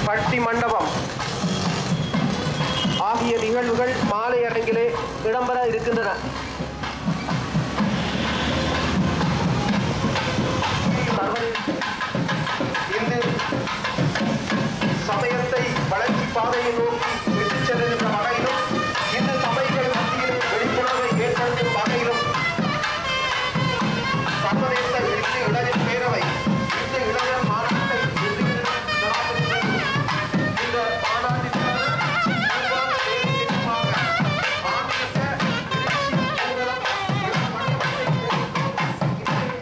பட்டி மண்டபம் ஆகிய நிகழ்வுகள் மாலை அரங்கிலே இடம்பெற இருக்கின்றன சர்வதேச இந்து சமயத்தை வளர்ச்சி பாதையை நோக்கி விட்டுச் செல்கின்ற வகையிலும் இந்து சமயங்கள் மத்தியில் விழிப்புணர்வை ஏற்படுத்தும் வகையிலும் சர்வதேச இந்து இளைஞர் பேரவை இந்து இளைஞர் மாநாட்டை இன்று நடாத்துகிறது. இந்த மாநாட்டிற்கான நிர்வாக வேலைத்திட்டமாக ஆன்மீக எழுச்சி ஊர்வலம் மண்டபத்தை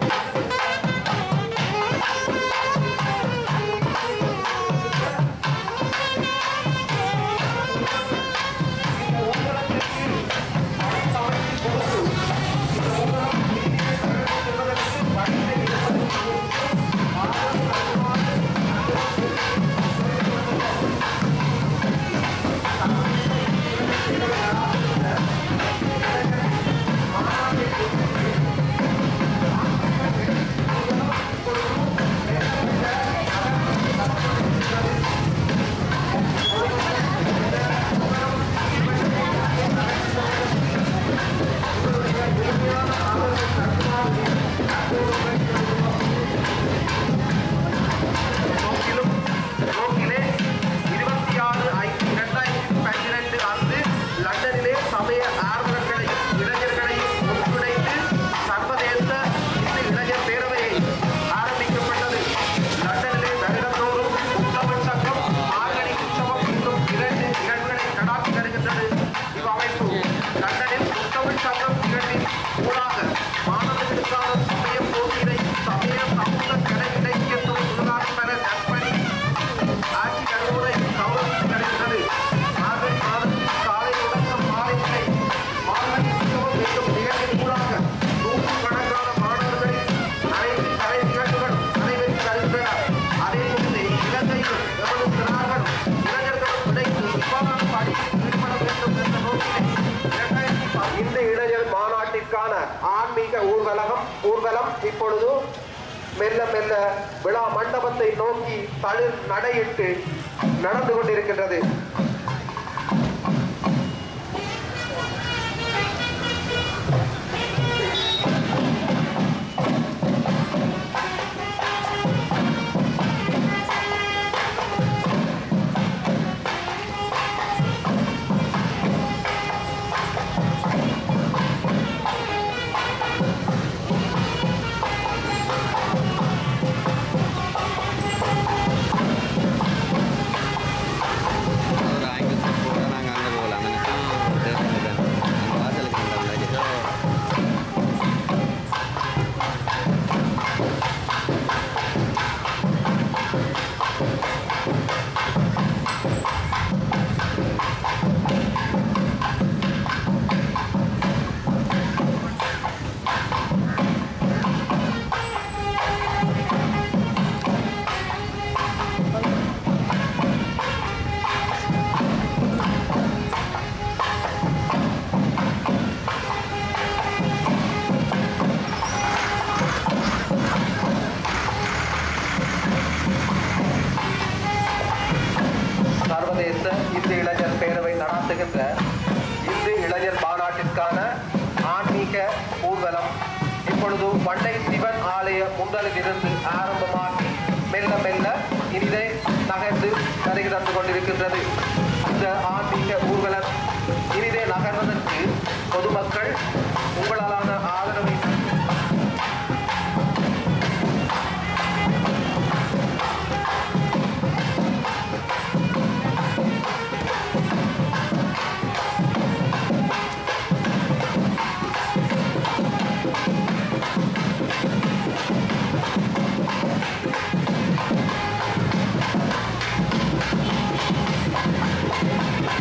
நோக்கிலும் நோக்கிலே இருபத்தி ஆறு ஐந்து இரண்டாயிரத்தி பன்னிரண்டு அன்று லண்டனிலே சமய ஆர்வலர்களையும் இளைஞர்களையும் ஒன்றிணைத்து சர்வதேச இந்து இளைஞர் பேரவையை ஆரம்பிக்கப்பட்டது லண்டனிலே வருடந்தோறும் உத்தமன் சங்கம் மார்கழி உற்சவம் என்னும் இரண்டு நிகழ்வுகளை நடாத்தி வருகின்றது இவ்வமைப்பு லண்டனில் உத்தமன் சங்கம் நிகழ்வின் ஊடாக மாணவர்களுக்கான சமய போட்டியை சமய சமூக கலை இலக்கியத்துறை உருவாக்கப்பெற நற்பணி ஆட்சி நடைமுறை கௌரவித்து வருகிறது மார்கழி மாதத்தில் காலை தொடக்கம் மாலை வரை மார்கழி உற்சவம் என்னும் நிகழ்வின் ஊடாக நூற்றுக்கணக்கான மாணவர்களின் அனைத்து கலை நிகழ்வுகள் நடைபெற்று வருகின்றன அதே போன்று இலங்கையிலும் எமது திராவிடம் இளைஞர்களும் இணைந்து இவ்வாறான பணியில் ஈடுபட வேண்டும் என்ற நோக்கிலே இரண்டாயிரத்தி ப- இந்த இளைஞர் மாநாட்டிற்கான ஆன்மீக ஊர்வலகம் ஊர்வலம் இப்பொழுது மெல்ல மெல்ல விழா மண்டபத்தை நோக்கி தளிர் நடையிட்டு நடந்து கொண்டிருக்கின்றது ஒரு ஆங்கிள் செட் போட்டால் நாங்கள் அங்கே போகலாம் அங்கே அங்கே வாசலுக்கு வந்தோம்ல சர்வதேச இந்து இளைஞர் பேரவை நடாத்துகின்ற இந்து இளைஞர் மாநாட்டிற்கான ஆன்மீக ஊர்வலம் இப்பொழுது பண்டை சிவன் ஆலய முந்தலிலிருந்து ஆரம்பமாகி மெல்ல மெல்ல இனிதே நகர்ந்து வருகை தந்து கொண்டிருக்கின்றது இந்த ஆன்மீக ஊர்வலம் இனிதே நகர்வதற்கு பொதுமக்கள் உங்களாலான ஆதரவை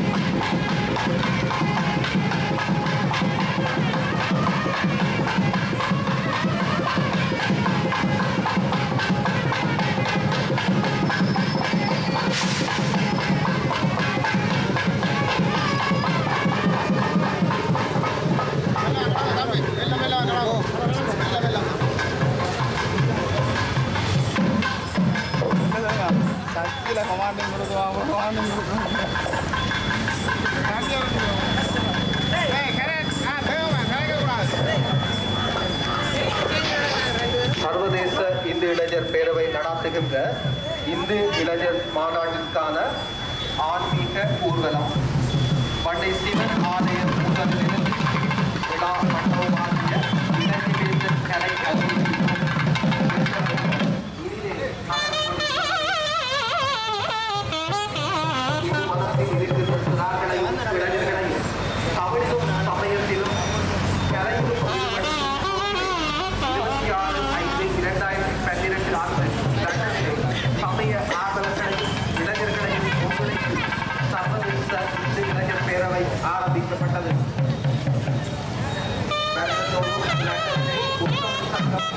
Thank சர்வதேச இந்து இளைஞர் பேரவை நடாத்துகின்ற இந்து இளைஞர் மாநாட்டிற்கான ஆன்மீக ஊர்வலம் பண்டை சிவன் ஆலயம் முதலிலிருந்து விழா மண்டபமாகிய இலக்கியேசர் கலை கல்லூரி இந்து மதத்தில் இருக்கின்ற சிறார்களையும் இளைஞர்களையும் தமிழிலும் சமயத்திலும் கலையிலும் இருபத்தி ஆறு ஐந்து இரண்டாயிரத்தி பன்னிரண்டு ஆண்டு லண்டனில் சமய ஆர்வலர்களையும் இளைஞர்களையும் ஒன்றிணைத்து சர்வதேச இந்து இளைஞர் பேரவை ஆரம்பிக்கப்பட்டது வருடந்தோறும் லண்டனில் உத்தம சங்கம்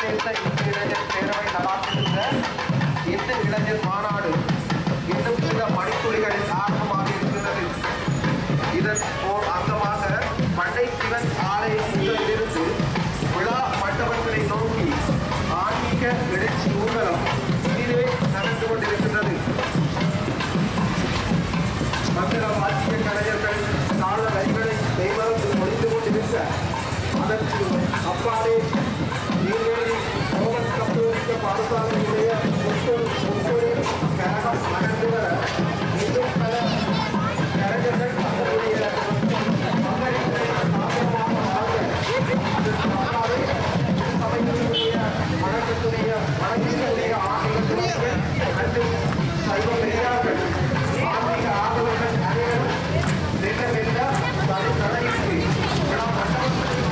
சர்வதேச இந்து இளைஞர் பேரவை நடாத்துகின்ற இந்து இளைஞர் மாநாடு இன்னும் சில மணித்துளிகளில் ஆரம்பமாக இருக்கிறது இதன் ஓர் அங்கமாக பண்டை சிவன் ஆலயத்திலிருந்து விழா மண்டபங்களை நோக்கி ஆன்மீக எழுச்சி ஊர்வலம் இதிலே நடந்து கொண்டிருக்கின்றது மந்திர வாத்திய கலைஞர்கள் தாள வரிகளை மெய்மறந்து முடிந்து கொண்டிருக்க அதற்கு அப்பாலே நீர்வேலி ரோமன் கத்தோலிக்க பாடசாலையுடைய முத்தொரு முத்தொரு கழகம் நகர்ந்து வர இன்னும் பல கலைஞர்கள் தங்களுடைய பங்களிப்பை ஆர்வமாக வாழ்க. அதற்கு அப்பாலே சபையினுடைய வணக்கத்துடைய வணக்கத்துடைய ஆன்மீகத்துடைய மற்றும் சைவ பெரியார்கள் ஆன்மீக ஆதரவுகள் அனைவரும் வெல்ல வெல்ல தடை தடையின்றி விழா மண்டபத்தில்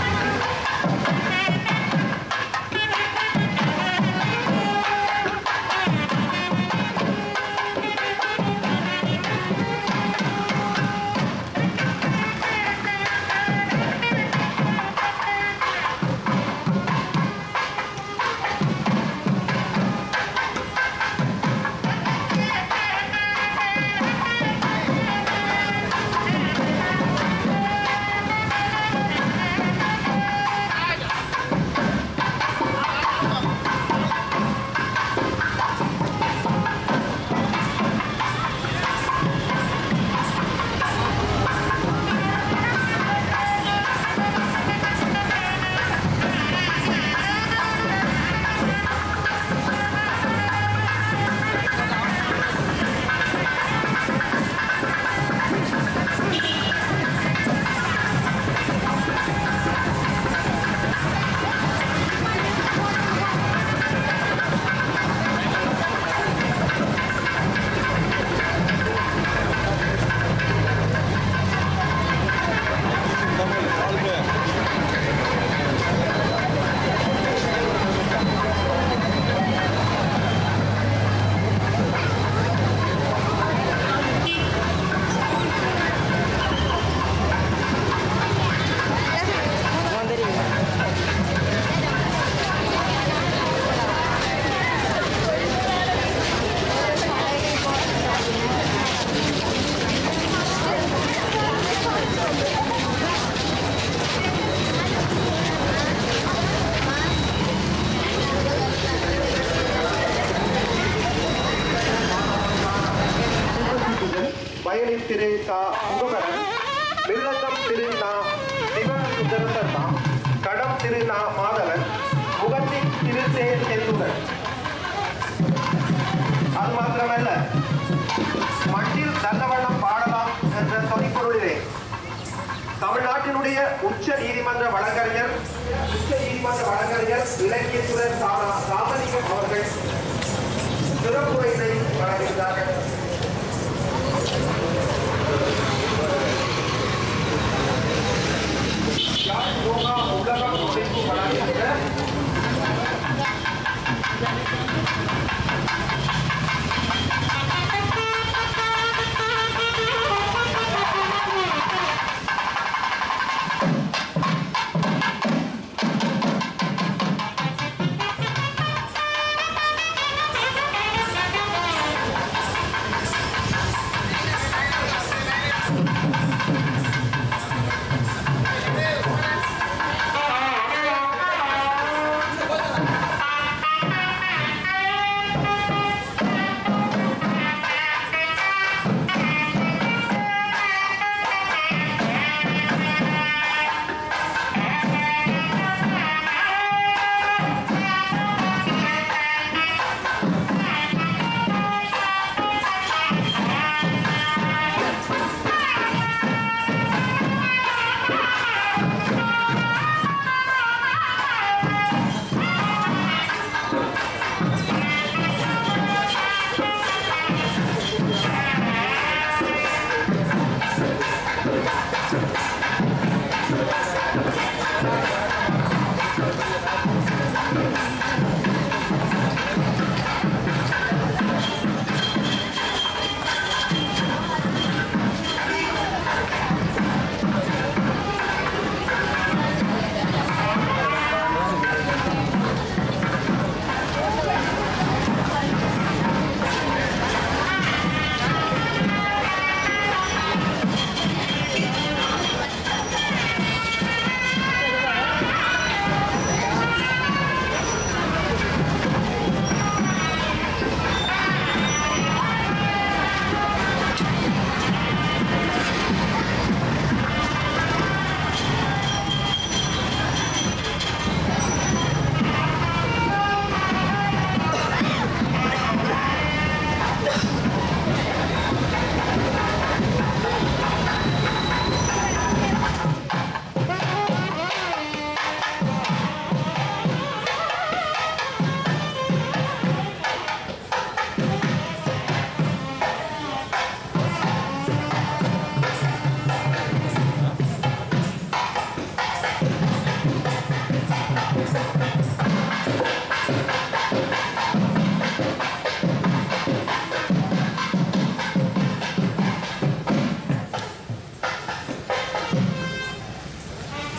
வயலின் திரு கா முகவரன் மிருதங்கம் திரு நா சிவசுந்தரசர்மா கடம் திரு நா மாதவன் முகத்தின் திரு சே செல்லுடன் அது மாத்திரமல்ல மண்ணில் நல்லவண்ணம் பாடலாம் என்ற தொனிப்பொருளிலே தமிழ்நாட்டினுடைய உச்ச நீதிமன்ற வழக்கறிஞர் உச்ச நீதிமன்ற வழக்கறிஞர் இலக்கியத்துடன் சாரா ராமலிங்கம் அவர்கள் சிறப்புரையினை வழங்குகிறார்கள் யாழ் யோகா உலக அமைப்பு வழங்குகிற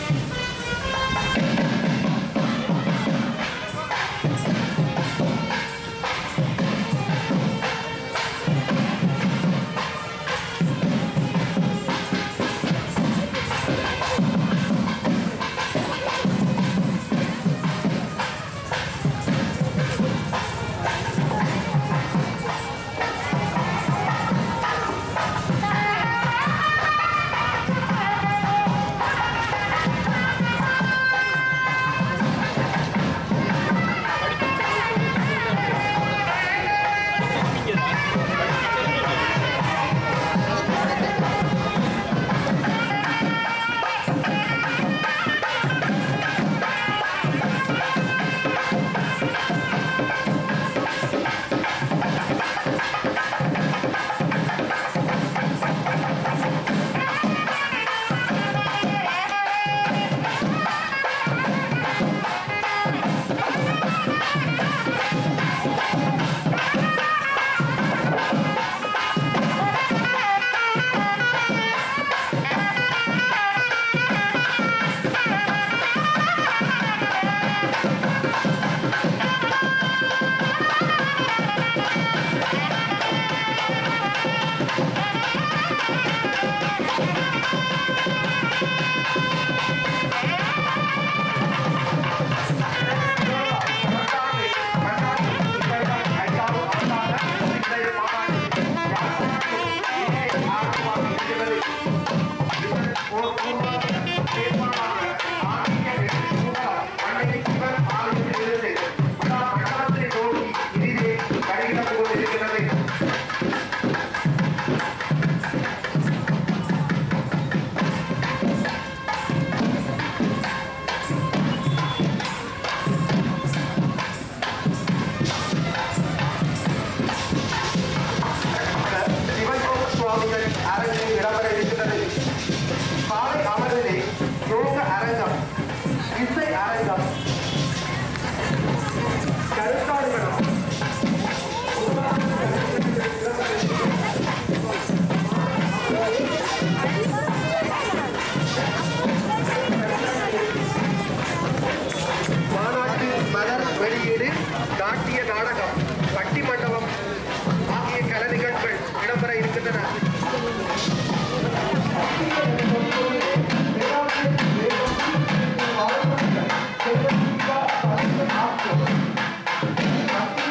பக்தி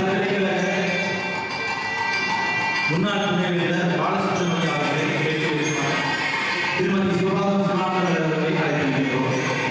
பல்கலைக்கழக முன்னாள் துணைவேந்தர் பாலசுப்ரமணியம் அவர்களை பேசி பேசுவார் திருமதி சிவபாகம் சிவானந்தர் அவர்களை அழைக்கின்றோம்